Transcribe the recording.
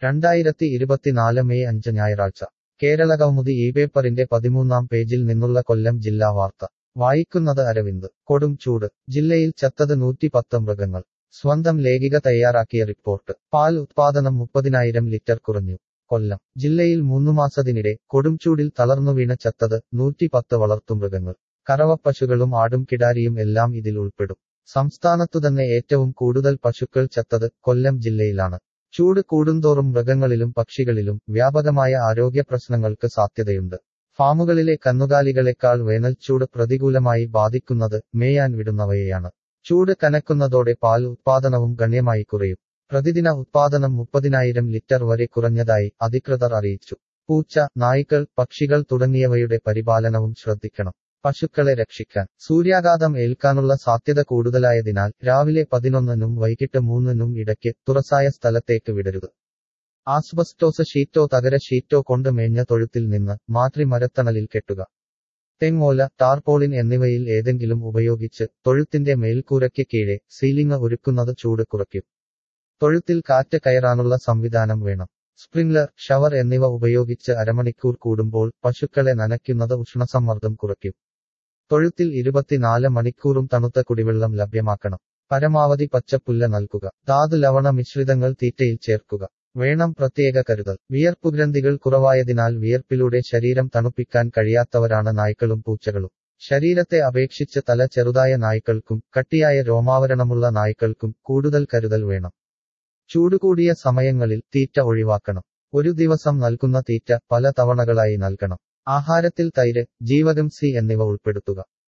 രണ്ടായിരത്തി ഇരുപത്തിനാല് മെയ് അഞ്ച് ഞായറാഴ്ച കേരളകൗമുദി ഈ പേപ്പറിന്റെ പതിമൂന്നാം പേജിൽ നിന്നുള്ള കൊല്ലം ജില്ലാ വാർത്ത വായിക്കുന്നത് അരവിന്ദ് കൊടും ചൂട് ജില്ലയിൽ ചത്തത് നൂറ്റിപ്പത്ത് മൃഗങ്ങൾ സ്വന്തം ലേഖിക തയ്യാറാക്കിയ റിപ്പോർട്ട് പാൽ ഉത്പാദനം മുപ്പതിനായിരം ലിറ്റർ കുറഞ്ഞു കൊല്ലം ജില്ലയിൽ മൂന്നുമാസത്തിനിടെ കൊടുംചൂടിൽ തളർന്നുവീണ ചത്തത് നൂറ്റിപ്പത്ത് വളർത്തുമൃഗങ്ങൾ കറവപ്പശുക്കളും ആടും കിടാരിയും എല്ലാം ഇതിൽ ഉൾപ്പെടും സംസ്ഥാനത്തുതന്നെ ഏറ്റവും കൂടുതൽ പശുക്കൾ ചത്തത് കൊല്ലം ജില്ലയിലാണ് ചൂട് കൂടുന്തോറും മൃഗങ്ങളിലും പക്ഷികളിലും വ്യാപകമായ ആരോഗ്യ പ്രശ്നങ്ങൾക്ക് സാധ്യതയുണ്ട് ഫാമുകളിലെ കന്നുകാലികളെക്കാൾ വേനൽച്ചൂട് പ്രതികൂലമായി ബാധിക്കുന്നത് മേയാൻ വിടുന്നവയെയാണ് ചൂട് കനക്കുന്നതോടെ പാൽ ഉത്പാദനവും ഗണ്യമായി കുറയും പ്രതിദിന ഉത്പാദനം മുപ്പതിനായിരം ലിറ്റർ വരെ കുറഞ്ഞതായി അധികൃതർ അറിയിച്ചു പൂച്ച നായ്ക്കൾ പക്ഷികൾ തുടങ്ങിയവയുടെ പരിപാലനവും ശ്രദ്ധിക്കണം പശുക്കളെ രക്ഷിക്കാൻ സൂര്യാഘാതം ഏൽക്കാനുള്ള സാധ്യത കൂടുതലായതിനാൽ രാവിലെ പതിനൊന്നിനും വൈകിട്ട് മൂന്നിനും ഇടയ്ക്ക് തുറസായ സ്ഥലത്തേക്ക് വിടരുത് ആസ്ബസ്റ്റോസ് ഷീറ്റോ തകര ഷീറ്റോ കൊണ്ട് മേഞ്ഞ തൊഴുത്തിൽ നിന്ന് മാതൃ മരത്തണലിൽ കെട്ടുക തെങ്ങോല ടാർപോളിൻ എന്നിവയിൽ ഏതെങ്കിലും ഉപയോഗിച്ച് തൊഴുത്തിന്റെ മേൽക്കൂരയ്ക്ക് കീഴെ സീലിംഗ് ഒരുക്കുന്നത് ചൂട് കുറയ്ക്കും തൊഴുത്തിൽ കാറ്റ് കയറാനുള്ള സംവിധാനം വേണം സ്പ്രിംഗ്ലർ ഷവർ എന്നിവ ഉപയോഗിച്ച് അരമണിക്കൂർ കൂടുമ്പോൾ പശുക്കളെ നനയ്ക്കുന്നത് ഉഷ്ണസമ്മർദ്ദം കുറയ്ക്കും തൊഴുത്തിൽ ഇരുപത്തിനാല് മണിക്കൂറും തണുത്ത കുടിവെള്ളം ലഭ്യമാക്കണം പരമാവധി പച്ചപ്പുല്ല് നൽകുക ധാതു ലവണ മിശ്രിതങ്ങൾ തീറ്റയിൽ ചേർക്കുക വേണം പ്രത്യേക കരുതൽ വിയർപ്പുഗ്രന്ഥികൾ കുറവായതിനാൽ വിയർപ്പിലൂടെ ശരീരം തണുപ്പിക്കാൻ കഴിയാത്തവരാണ് നായ്ക്കളും പൂച്ചകളും ശരീരത്തെ അപേക്ഷിച്ച് തല ചെറുതായ നായ്ക്കൾക്കും കട്ടിയായ രോമാവരണമുള്ള നായ്ക്കൾക്കും കൂടുതൽ കരുതൽ വേണം ചൂടുകൂടിയ സമയങ്ങളിൽ തീറ്റ ഒഴിവാക്കണം ഒരു ദിവസം നൽകുന്ന തീറ്റ പല തവണകളായി നൽകണം ആഹാരത്തിൽ തൈര് ജീവകം സി എന്നിവ ഉൾപ്പെടുത്തുക